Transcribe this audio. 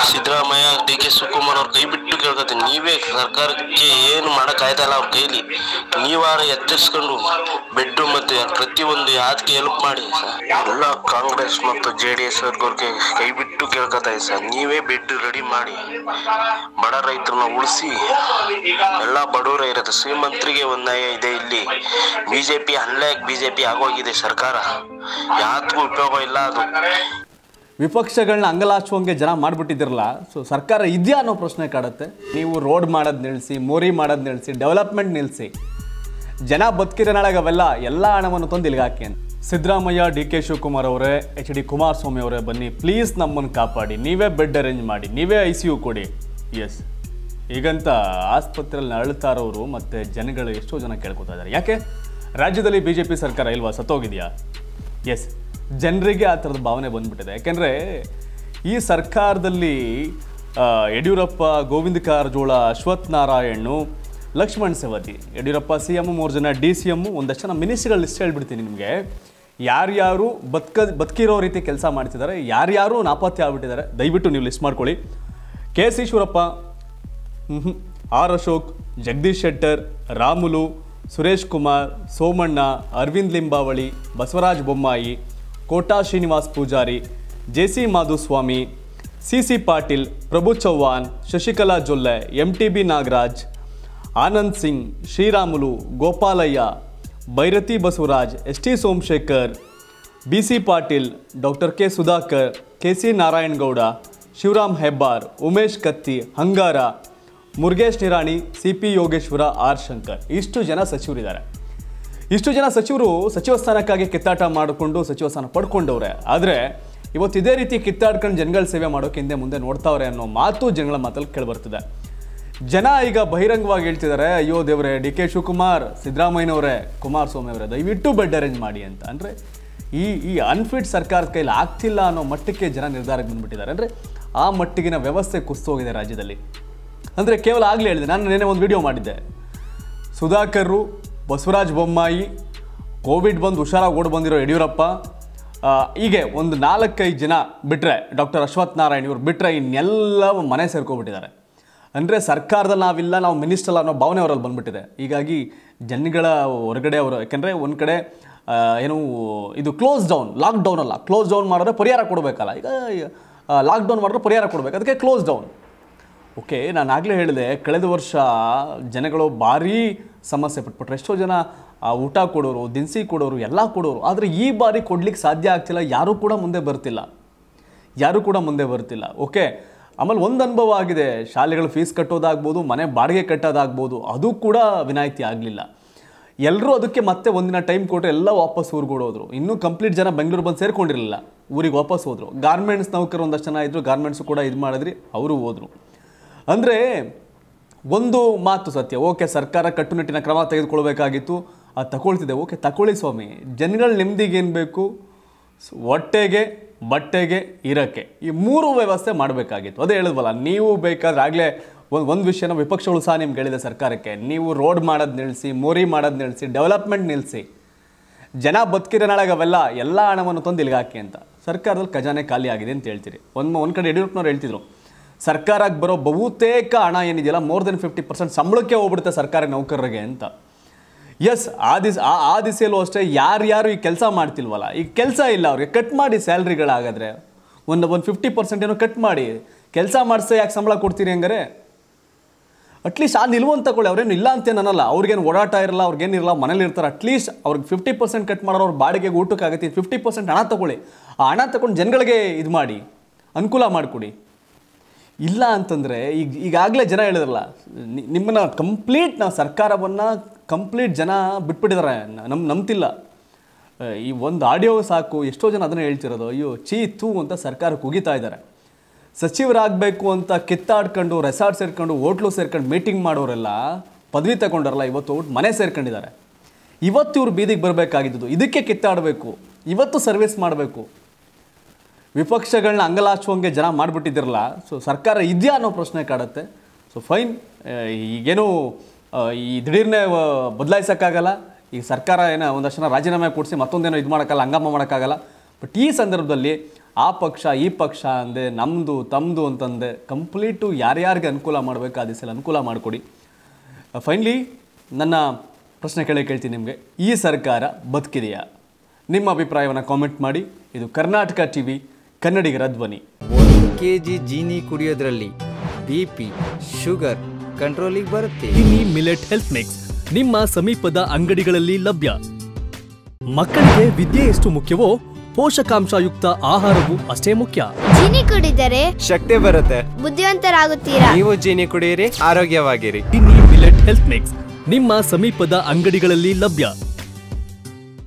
Siddaramaiah D K Shivakumar ಅವ್ರ ಕೈ ಬಿಟ್ಟು ಕೇಳ್ಕೊತೀನಿ ನೀವೇ ಸರ್ಕಾರಕ್ಕೆ ಏನು ಮಾಡೋಕ್ಕಾಯ್ತಾ ಇಲ್ಲ ಅವ್ರ ಕೈಲಿ ನೀವಾರ ಎಚ್ಚರಿಸ್ಕೊಂಡು ಬೆಡ್ ಮತ್ತು ಪ್ರತಿಯೊಂದು ಯಾವ್ದಕ್ಕೆ ಹೆಲ್ಪ್ ಮಾಡಿ ಎಲ್ಲ ಕಾಂಗ್ರೆಸ್ ಮತ್ತು ಜೆ ಡಿ ಎಸ್ ಅವ್ರಿಗೆ ಕೈ ಬಿಟ್ಟು ಕೇಳ್ಕೊತಾ ಇದೆ ಸರ್ ನೀವೇ ಬೆಡ್ ರೆಡಿ ಮಾಡಿ ಬಡ ರೈತರನ್ನ ಉಳಿಸಿ ಎಲ್ಲ ಬಡವರೇ ಇರುತ್ತೆ ಶ್ರೀಮಂತರಿಗೆ ಒಂದು ನ್ಯಾಯ ಇದೆ ಇಲ್ಲಿ ಬಿಜೆಪಿ ಅನ್ಲಾಕ್ ಬಿಜೆಪಿ ಆಗೋಗಿದೆ ಸರ್ಕಾರ ಯಾವ್ದಕ್ಕೂ ಉಪಯೋಗ ಇಲ್ಲ ಅದು ವಿಪಕ್ಷಗಳನ್ನ ಅಂಗಲಾಚುವಂಗೆ ಜನ ಮಾಡಿಬಿಟ್ಟಿದ್ದಿರಲ್ಲ ಸೊ ಸರ್ಕಾರ ಇದೆಯಾ ಅನ್ನೋ ಪ್ರಶ್ನೆ ಕಾಡುತ್ತೆ ನೀವು ರೋಡ್ ಮಾಡೋದು ನಿಲ್ಲಿಸಿ ಮೋರಿ ಮಾಡೋದು ನಿಲ್ಲಿಸಿ ಡೆವಲಪ್ಮೆಂಟ್ ನಿಲ್ಲಿಸಿ ಜನ ಬದುಕಿರೋ ನಾಳೆಗೆ ಅವೆಲ್ಲ ಎಲ್ಲ ಹಣವನ್ನು ತಂದು ಇಲ್ಲಿಗೆ ಹಾಕಿ ಅಂತ ಸಿದ್ದರಾಮಯ್ಯ ಡಿ ಕೆ ಶಿವಕುಮಾರ್ ಅವರೇ ಎಚ್ ಡಿ ಕುಮಾರಸ್ವಾಮಿ ಅವರೇ ಬನ್ನಿ ಪ್ಲೀಸ್ ನಮ್ಮನ್ನು ಕಾಪಾಡಿ ನೀವೇ ಬೆಡ್ ಅರೇಂಜ್ ಮಾಡಿ ನೀವೇ ಐ ಸಿ ಯು ಕೊಡಿ ಎಸ್ ಈಗಂತ ಆಸ್ಪತ್ರೆಯಲ್ಲಿ ನರಳ್ತಾ ಇರೋರು ಮತ್ತು ಜನಗಳು ಎಷ್ಟೋ ಜನ ಕೇಳ್ಕೊತಾ ಇದ್ದಾರೆ ಯಾಕೆ ರಾಜ್ಯದಲ್ಲಿ ಬಿ ಜೆ ಪಿ ಸರ್ಕಾರ ಇಲ್ವಾ ಸತ್ತೋಗಿದೆಯಾ ಎಸ್ ಜನರಿಗೆ ಆ ಥರದ ಭಾವನೆ ಬಂದ್ಬಿಟ್ಟಿದೆ ಯಾಕೆಂದರೆ ಈ ಸರ್ಕಾರದಲ್ಲಿ ಆ, ಯಡಿಯೂರಪ್ಪ ಗೋವಿಂದ ಕಾರಜೋಳ ಅಶ್ವಥ್ ನಾರಾಯಣ್ ಲಕ್ಷ್ಮಣ್ ಸವದಿ ಯಡಿಯೂರಪ್ಪ ಸಿ ಎಮ್ ಮೂರು ಜನ ಡಿ ಸಿ ಎಮ್ಮು ಒಂದಷ್ಟು ಜನ ಮಿನಿಸ್ಟ್ರಿಗಳ ಲಿಸ್ಟ್ ಹೇಳ್ಬಿಡ್ತೀನಿ ನಿಮಗೆ ಯಾರ್ಯಾರು ಬದುಕ ಬದುಕಿರೋ ರೀತಿ ಕೆಲಸ ಮಾಡ್ತಿದ್ದಾರೆ ಯಾರ್ಯಾರು ನಾಪತ್ತೆ ಆಗ್ಬಿಟ್ಟಿದ್ದಾರೆ ದಯವಿಟ್ಟು ನೀವು ಲಿಸ್ಟ್ ಮಾಡ್ಕೊಳ್ಳಿ ಕೆ ಎಸ್ ಈಶ್ವರಪ್ಪ ಮ್ಹೂ. R Ashok Jagadish Shettar Ramulu Suresh Kumar Somanna Arvind Limbavali Basavaraj Bommai Kota Srinivas Poojari J C Madhuswamy C C Patil Prabhu Chauhan Shashikala Jolle M T B Nagaraj Anand Singh Sriramulu Gopalaiah Byrathi Basavaraj S T Somashekar B C Patil doctor K Sudhakar K C Narayana Gowda Shivaram Hebbar Umesh Katti ಹಂಗಾರ Murugesh Nirani C P Yogeshwara R Shankar ಇಷ್ಟು ಜನ ಸಚಿವರಿದ್ದಾರೆ ಇಷ್ಟು ಜನ ಸಚಿವರು ಸಚಿವ ಸ್ಥಾನಕ್ಕಾಗಿ ಕಿತ್ತಾಟ ಮಾಡಿಕೊಂಡು ಸಚಿವ ಸ್ಥಾನ ಪಡ್ಕೊಂಡವ್ರೆ ಆದರೆ ಇವತ್ತು ಇದೇ ರೀತಿ ಕಿತ್ತಾಡ್ಕೊಂಡು ಜನಗಳ ಸೇವೆ ಮಾಡೋಕೆ ಹಿಂದೆ ಮುಂದೆ ನೋಡ್ತಾವ್ರೆ ಅನ್ನೋ ಮಾತು ಜನಗಳ ಮಾತಲ್ಲಿ ಕೇಳಿಬರ್ತಿದೆ ಜನ ಈಗ ಬಹಿರಂಗವಾಗಿ ಹೇಳ್ತಿದ್ದಾರೆ ಅಯ್ಯೋ ದೇವ್ರೆ ಡಿ ಕೆ ಶಿವಕುಮಾರ್ ಸಿದ್ದರಾಮಯ್ಯನವರೇ ಕುಮಾರಸ್ವಾಮಿ ಅವರೇ ದಯವಿಟ್ಟು ಬೆಡ್ ಅರೇಂಜ್ ಮಾಡಿ ಅಂತ ಅಂದರೆ ಈ ಈ ಅನ್ಫಿಟ್ ಸರ್ಕಾರದ ಕೈಲಿ ಆಗ್ತಿಲ್ಲ ಅನ್ನೋ ಮಟ್ಟಕ್ಕೆ ಜನ ನಿರ್ಧಾರಕ್ಕೆ ಬಂದ್ಬಿಟ್ಟಿದ್ದಾರೆ ಅಂದರೆ ಆ ಮಟ್ಟಿಗಿನ ವ್ಯವಸ್ಥೆ ಕುಸ್ತೋಗಿದೆ ರಾಜ್ಯದಲ್ಲಿ ಅಂದರೆ ಕೇವಲ ಆಗಲೇ ಹೇಳಿದೆ ನಾನು ನೆನ್ನೆ ಒಂದು ವಿಡಿಯೋ ಮಾಡಿದ್ದೆ ಸುಧಾಕರ್ರು ಬಸವರಾಜ ಬೊಮ್ಮಾಯಿ ಕೋವಿಡ್ ಬಂದು ಹುಷಾರಾಗಿ ಓಡಿ ಬಂದಿರೋ ಯಡಿಯೂರಪ್ಪ ಆ, ಹೀಗೆ ಒಂದು ನಾಲ್ಕೈದು ಜನ ಬಿಟ್ಟರೆ ಡಾಕ್ಟರ್ ಅಶ್ವಥ್ ನಾರಾಯಣ್ ಇವ್ರು ಬಿಟ್ಟರೆ ಇನ್ನೆಲ್ಲ ಮನೆ ಸೇರ್ಕೊಬಿಟ್ಟಿದ್ದಾರೆ ಅಂದರೆ ಸರ್ಕಾರದಲ್ಲಿ ನಾವಿಲ್ಲ ನಾವು ಮಿನಿಸ್ಟರ್ ಅನ್ನೋ ಭಾವನೆ ಅವರಲ್ಲಿ ಬಂದ್ಬಿಟ್ಟಿದೆ ಹೀಗಾಗಿ ಜನಗಳ ಹೊರಗಡೆ ಅವರು ಯಾಕೆಂದರೆ ಒಂದು ಕಡೆ ಆ, ಏನು ಇದು ಕ್ಲೋಸ್ ಡೌನ್ ಲಾಕ್ ಡೌನ್ ಅಲ್ಲ ಕ್ಲೋಸ್ ಡೌನ್ ಮಾಡಿದ್ರೆ ಪರಿಹಾರ ಕೊಡಬೇಕಲ್ಲ ಈಗ ಲಾಕ್ಡೌನ್ ಮಾಡಿದ್ರೆ ಪರಿಹಾರ ಕೊಡಬೇಕು ಅದಕ್ಕೆ ಕ್ಲೋಸ್ ಡೌನ್ ಓಕೆ ನಾನು ಆಗಲೇ ಹೇಳಿದೆ ಕಳೆದ ವರ್ಷ ಜನಗಳು ಭಾರೀ ಸಮಸ್ಯೆ ಪಟ್ಬಿಟ್ರೆ ಎಷ್ಟೋ ಜನ ಆ, ಊಟ ಕೊಡೋರು ದಿನಸಿ ಕೊಡೋರು ಎಲ್ಲ ಕೊಡೋರು ಆದರೆ ಈ ಬಾರಿ ಕೊಡ್ಲಿಕ್ಕೆ ಸಾಧ್ಯ ಆಗ್ತಿಲ್ಲ ಯಾರೂ ಕೂಡ ಮುಂದೆ ಬರ್ತಿಲ್ಲ ಯಾರೂ ಕೂಡ ಮುಂದೆ ಬರ್ತಿಲ್ಲ ಓಕೆ ಆಮೇಲೆ ಒಂದು ಅನುಭವ ಆಗಿದೆ ಶಾಲೆಗಳು ಫೀಸ್ ಕಟ್ಟೋದಾಗ್ಬೋದು ಮನೆ ಬಾಡಿಗೆ ಕಟ್ಟೋದಾಗ್ಬೋದು ಅದು ಕೂಡ ವಿನಾಯಿತಿ ಆಗಲಿಲ್ಲ ಎಲ್ಲರೂ ಅದಕ್ಕೆ ಮತ್ತೆ ಒಂದಿನ ಟೈಮ್ ಕೊಟ್ಟರೆ ಎಲ್ಲ ವಾಪಸ್ ಊರಿಗೆ ಓಡೋದ್ರು ಇನ್ನೂ ಕಂಪ್ಲೀಟ್ ಜನ ಬೆಂಗಳೂರು ಬಂದು ಸೇರ್ಕೊಂಡಿರಲಿಲ್ಲ ಊರಿಗೆ ವಾಪಸ್ ಹೋದರು ಗಾರ್ಮೆಂಟ್ಸ್ ನೌಕರು ಒಂದಷ್ಟು ಜನ ಇದ್ದರು ಗಾರ್ಮೆಂಟ್ಸು ಕೂಡ ಇದು ಮಾಡಿದ್ರಿ ಅವರು ಹೋದರು ಅಂದರೆ ಒಂದು ಮಾತು ಸತ್ಯ ಓಕೆ ಸರ್ಕಾರ ಕಟ್ಟುನಿಟ್ಟಿನ ಕ್ರಮ ತೆಗೆದುಕೊಳ್ಬೇಕಾಗಿತ್ತು ಅದು ತಗೊಳ್ತಿದೆ ಓಕೆ ತಗೊಳ್ಳಿ ಸ್ವಾಮಿ ಜನಗಳ ನೆಮ್ಮದಿಗೆ ಏನು ಬೇಕು ಸ್- ಹೊಟ್ಟೆಗೆ ಬಟ್ಟೆಗೆ ಇರೋಕ್ಕೆ ಈ ಮೂರು ವ್ಯವಸ್ಥೆ ಮಾಡಬೇಕಾಗಿತ್ತು ಅದೇ ಹೇಳಿದ್ವಲ್ಲ ನೀವು ಬೇಕಾದ್ರೆ ಆಗಲೇ ಒಂದು ಒಂದು ವಿಷಯನ ವಿಪಕ್ಷಗಳು ಸಹ ನಿಮ್ಗೆ ಹೇಳಿದೆ ಸರ್ಕಾರಕ್ಕೆ ನೀವು ರೋಡ್ ಮಾಡೋದು ನಿಲ್ಲಿಸಿ ಮೋರಿ ಮಾಡೋದು ನಿಲ್ಲಿಸಿ ಡೆವಲಪ್ಮೆಂಟ್ ನಿಲ್ಲಿಸಿ ಜನ ಬದುಕಿರೋ ನಾಳೆಗೆ ಅವೆಲ್ಲ ಎಲ್ಲ ಹಣವನ್ನು ತಂದು ಇಲ್ಲಿಗೆ ಹಾಕಿ ಅಂತ ಸರ್ಕಾರದಲ್ಲಿ ಖಜಾನೆ ಖಾಲಿ ಆಗಿದೆ ಅಂತ ಹೇಳ್ತೀರಿ ಒಂದು ಒಂದು ಕಡೆ ಯಡಿಯೂರಪ್ಪನವ್ರು ಹೇಳ್ತಿದ್ರು ಸರ್ಕಾರಕ್ಕೆ ಬರೋ ಬಹುತೇಕ ಹಣ ಏನಿದೆಯಲ್ಲ ಮೋರ್ ದೆನ್ ಫಿಫ್ಟಿ ಪರ್ಸೆಂಟ್ ಸಂಬಳಕ್ಕೆ ಹೋಗ್ಬಿಡುತ್ತೆ ಸರ್ಕಾರಿ ನೌಕರರಿಗೆ ಅಂತ ಎಸ್ ಆ ದಿಸ್ ಆ ಆ ದಿಸೆಯಲ್ಲೂ ಅಷ್ಟೇ ಯಾರ್ಯಾರು ಈ ಕೆಲಸ ಮಾಡ್ತಿಲ್ವಲ್ಲ ಈ ಕೆಲಸ ಇಲ್ಲ ಅವ್ರಿಗೆ ಕಟ್ ಮಾಡಿ ಸ್ಯಾಲ್ರಿಗಳಾಗಾದ್ರೆ ಒಂದು ಒಂದು ಫಿಫ್ಟಿ ಪರ್ಸೆಂಟ್ ಏನೋ ಕಟ್ ಮಾಡಿ ಕೆಲಸ ಮಾಡಿಸೋ ಯಾಕೆ ಸಂಬಳ ಕೊಡ್ತೀರಿ ಹಂಗಾರೆ ಅಟ್ಲೀಸ್ಟ್ ಆ ನಿಲ್ವಂತ ತಗೊಳ್ಳಿ ಅವ್ರೇನು ಇಲ್ಲ ಅಂತೇನು ಅನ್ನಲ್ಲ ಅವ್ರಿಗೇನು ಓಡಾಟ ಇರಲ್ಲ ಅವ್ರಿಗೇನಿರಲ್ಲ ಮನೇಲಿ ಇರ್ತಾರೆ ಅಟ್ಲೀಸ್ಟ್ ಅವ್ರಿಗೆ ಫಿಫ್ಟಿ ಪರ್ಸೆಂಟ್ ಕಟ್ ಮಾಡೋರು ಅವ್ರ ಬಾಡಿಗೆಗೆ ಊಟಕ್ಕೆ ಆಗುತ್ತೆ ಫಿಫ್ಟಿ ಪರ್ಸೆಂಟ್ ಹಣ ತಗೊಳ್ಳಿ ಆ ಹಣ ತಗೊಂಡು ಜನಗಳಿಗೆ ಇದು ಮಾಡಿ ಅನುಕೂಲ ಮಾಡಿಕೊಡಿ ಇಲ್ಲ ಅಂತಂದರೆ ಈಗ ಈಗಾಗಲೇ ಜನ ಹೇಳಿದ್ರಲ್ಲ ನಿ- ನಿಮ್ಮನ್ನ ಕಂಪ್ಲೀಟ್ ನಾವು ಸರ್ಕಾರವನ್ನು ಕಂಪ್ಲೀಟ್ ಜನ ಬಿಟ್ಬಿಟ್ಟಿದ್ದಾರೆ ನಮ್ಮ ನಂಬ್ತಿಲ್ಲ ಆ, ಈ ಒಂದು ಆಡಿಯೋ ಸಾಕು ಎಷ್ಟೋ ಜನ ಅದನ್ನೇ ಹೇಳ್ತಿರೋದು ಅಯ್ಯೋ ಚೀ ತೂ ಅಂತ ಸರ್ಕಾರಕ್ಕೆ ಉಗಿತಾ ಇದ್ದಾರೆ ಸಚಿವರಾಗಬೇಕು ಅಂತ ಕಿತ್ತಾಡ್ಕೊಂಡು ರೆಸಾರ್ಟ್ ಸೇರ್ಕೊಂಡು ಹೋಟ್ಲು ಸೇರ್ಕೊಂಡು ಮೀಟಿಂಗ್ ಮಾಡೋರೆಲ್ಲ ಪದವಿ ತಗೊಂಡಾರಲ್ಲ ಇವತ್ತು ಮನೆ ಸೇರ್ಕೊಂಡಿದ್ದಾರೆ ಇವತ್ತು ಇವ್ರು ಬೀದಿಗೆ ಬರಬೇಕಾಗಿದ್ದು ಇದಕ್ಕೆ ಕಿತ್ತಾಡಬೇಕು ಇವತ್ತು ಸರ್ವಿಸ್ ಮಾಡಬೇಕು ವಿಪಕ್ಷಗಳನ್ನ ಅಂಗಲಾಚುವಂಗೆ ಜನ ಮಾಡಿಬಿಟ್ಟಿದ್ದಿರಲ್ಲ ಸೊ ಸರ್ಕಾರ ಇದೆಯಾ ಅನ್ನೋ ಪ್ರಶ್ನೆ ಕಾಡುತ್ತೆ ಸೊ ಫೈನ್ ಈಗೇನು ಆ, ಈ ದಿಢೀರ್ನೆ ಬದಲಾಯಿಸೋಕ್ಕಾಗಲ್ಲ ಈ ಸರ್ಕಾರ ಏನೋ ಒಂದಷ್ಟು ಜನ ರಾಜೀನಾಮೆ ಕೊಡಿಸಿ ಮತ್ತೊಂದೇನೋ ಇದು ಮಾಡೋಕ್ಕಲ್ಲ ಹಂಗಾಮ ಮಾಡೋಕ್ಕಾಗಲ್ಲ ಬಟ್ ಈ ಸಂದರ್ಭದಲ್ಲಿ ಆ ಪಕ್ಷ ಈ ಪಕ್ಷ ಅಂದೆ ನಮ್ಮದು ತಮ್ಮದು ಅಂತಂದೆ ಕಂಪ್ಲೀಟು ಯಾರ್ಯಾರಿಗೆ ಅನುಕೂಲ ಮಾಡಬೇಕು ಆ ದಿವಸ ಅನುಕೂಲ ಮಾಡಿಕೊಡಿ ಫೈನಲಿ ನನ್ನ ಪ್ರಶ್ನೆ ಕೇಳಿ ಕೇಳ್ತೀನಿ ನಿಮಗೆ ಈ ಸರ್ಕಾರ ಬದುಕಿದೆಯಾ ನಿಮ್ಮ ಅಭಿಪ್ರಾಯವನ್ನು ಕಾಮೆಂಟ್ ಮಾಡಿ ಇದು ಕರ್ನಾಟಕ ಟಿ ವಿ ಕನ್ನಡಿಗರ ಧ್ವನಿ ಒಂದು ಕೆ ಜಿ ಜೀನಿ ಕುಡಿಯೋದ್ರಲ್ಲಿ ಬಿ ಪಿ ಶುಗರ್ ಕಂಟ್ರೋಲಿಗೆ ಬರುತ್ತೆ ಕಿನಿ ಮಿಲೆಟ್ ಹೆಲ್ತ್ ಮಿಕ್ಸ್ ನಿಮ್ಮ ಸಮೀಪದ ಅಂಗಡಿಗಳಲ್ಲಿ ಲಭ್ಯ ಮಕ್ಕಳಿಗೆ ವಿದ್ಯೆ ಎಷ್ಟು ಮುಖ್ಯವೋ ಪೋಷಕಾಂಶಯುಕ್ತ ಆಹಾರವೂ ಅಷ್ಟೇ ಮುಖ್ಯ ಜೀನಿ ಕುಡಿದರೆ ಶಕ್ತಿ ಬರುತ್ತೆ ಬುದ್ಧಿವಂತರಾಗುತ್ತೀರಾ ನೀವು ಜೀನಿ ಕುಡಿಯಿರಿ ಆರೋಗ್ಯವಾಗಿರಿ ಕಿನಿ ಮಿಲೆಟ್ ಹೆಲ್ತ್ ಮಿಕ್ಸ್ ನಿಮ್ಮ ಸಮೀಪದ ಅಂಗಡಿಗಳಲ್ಲಿ ಲಭ್ಯ